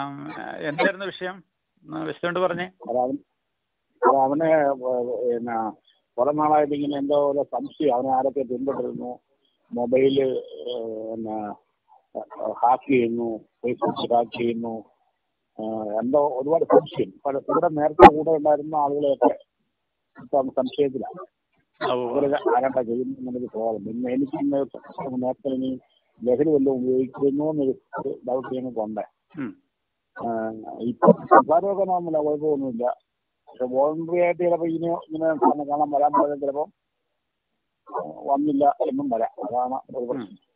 എന്തായിരുന്നു വിഷയം ഒന്ന് വിശദമായിട്ട് പറഞ്ഞേ അത് അവൻ അത് അവനെ ഏഹ്, പിന്നെ കുറെ നാളായിട്ട് ഇങ്ങനെ എന്തോ ഒരു സംശയം അവനെ ആരൊക്കെ പിന്തുടരുന്നു മൊബൈല് ഏഹ്, പിന്നെ ഹാക്ക് ചെയ്യുന്നു ഫേസ്ബുക്ക് ഹാക്ക് ചെയ്യുന്നു ഏഹ്, എന്തോ ഒരുപാട് സംശയം പല കൂടെ നേരത്തെ കൂടെ ഉണ്ടായിരുന്ന ആളുകളെയൊക്കെ ഇപ്പം സംശയത്തിലാണ് ഓ അവര് ആരാണ്ടാ ചെയ്യുന്നു എന്നൊരു തോന്നുന്നു പിന്നെ എനിക്ക് ഇന്ന് നേരത്തെ ഇനി ലഹരി വല്ലതും ഉപയോഗിക്കുന്നു എന്നൊരു ഡൗട്ട് ഞങ്ങൾക്കുണ്ട് ഉം. ഇപ്പൊ സംസാരമൊക്കെ നോർമല കുഴപ്പമൊന്നുമില്ല പക്ഷെ വോളണ്ടറി ആയിട്ട് ചിലപ്പോൾ ഇനി ഇങ്ങനെ സാറിനെ കാണാൻ വരാൻ പറഞ്ഞാൽ ചിലപ്പോൾ വന്നില്ല എന്നും വരാം അതാണ് ഒരു പ്രശ്നം